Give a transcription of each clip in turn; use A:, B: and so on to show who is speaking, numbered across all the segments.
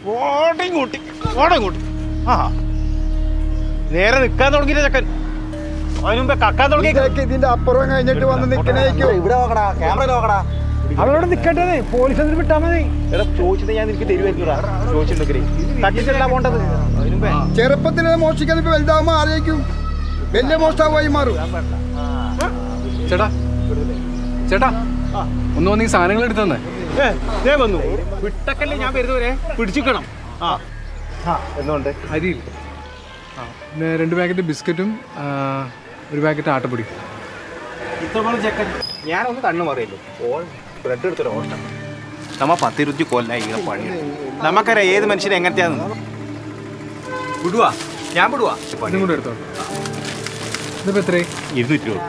A: ഓടയും കൂട്ടി ഓടയും കൂട്ടി ആ നേരെ നിൽക്കാൻ തുടങ്ങിയ ചക്കൻ അതിന് മുമ്പേ കക്കാൻ തുടങ്ങി
B: ഇതൊക്കെ ഇതിന്റെ അപ്പുറം കഴിഞ്ഞിട്ട് വന്ന് നിക്കണേക്കോ
A: ഇവിടെ നോക്കടാ ക്യാമറ നോക്കടാ
C: അവരോട് നിക്കട്ടേ പോലീസ് എന്നിട്ട് വിട്ടാ മതി
A: എടാ ചോദിച്ചത് ഞാൻ നിനക്ക് തരുമായിരിക്കും ചോദിച്ചിട്ടുണ്ടെങ്കിൽ തട്ടിച്ചല്ല പോണ്ടത് അതിന് മുമ്പേ
B: ചെറുപ്പത്തിൽ മോഷിക്കാൻ ഇപ്പൊ വലുതാവുമ്പോ ആലോചിക്കും വലിയ മോഷ്ടാവായി മാറും
D: ചേട്ടാ ചേട്ടാ ഒന്ന് വന്ന് ഈ സാധനങ്ങൾ എടുത്തു തന്നെ
A: ഏ, ദേ വന്നു വിട്ടക്കല്ലേ ഞാൻ വരുന്നവരെ പിടിച്ചിക്കണം ആ ആ എന്തുകൊണ്ട്
D: അരിയിൽ ആ പിന്നെ രണ്ട് പാക്കറ്റ് ബിസ്ക്കറ്റും ആ, ഒരു പാക്കറ്റ് ആട്ടപ്പൊടി
A: ഇത്രപോലെ ചെക്കൻ ഞാനൊന്ന് കണ്ണു മറിയല്ലോ ഓൾ ബ്രെഡ് എടുത്തൊരു ഓട്ടം നമ്മ പത്തിരുപത്തി കൊല്ലായി ഇങ്ങനെ പണിയുണ്ട് നമുക്കറിയാം ഏത് മനുഷ്യനെ എങ്ങനത്തെയാന്ന് വിടുവാ ഞാൻ വിടുവാ
D: ഇതും കൂടെ എടുത്തോ ഇതിപ്പോ എത്രയായി
A: ഇരുന്നൂറ്റി രൂപ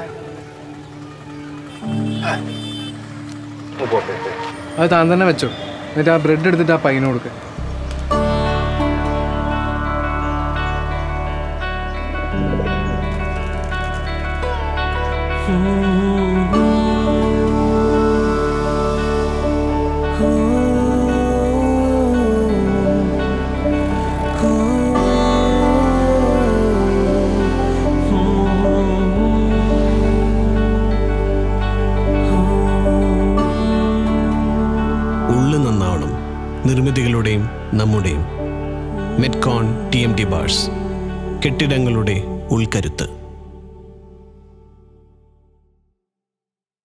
D: അത് താൻ തന്നെ വെച്ചോ എന്നിട്ട് ആ ബ്രെഡ് എടുത്തിട്ട് ആ പയ്യന് കൊടുക്കുക
E: ഉള്ളു നന്നാവണം നിർമ്മിതികളുടെയും നമ്മുടെയും Metcon T M T bars കെട്ടിടങ്ങളുടെ ഉൾക്കരുത്ത്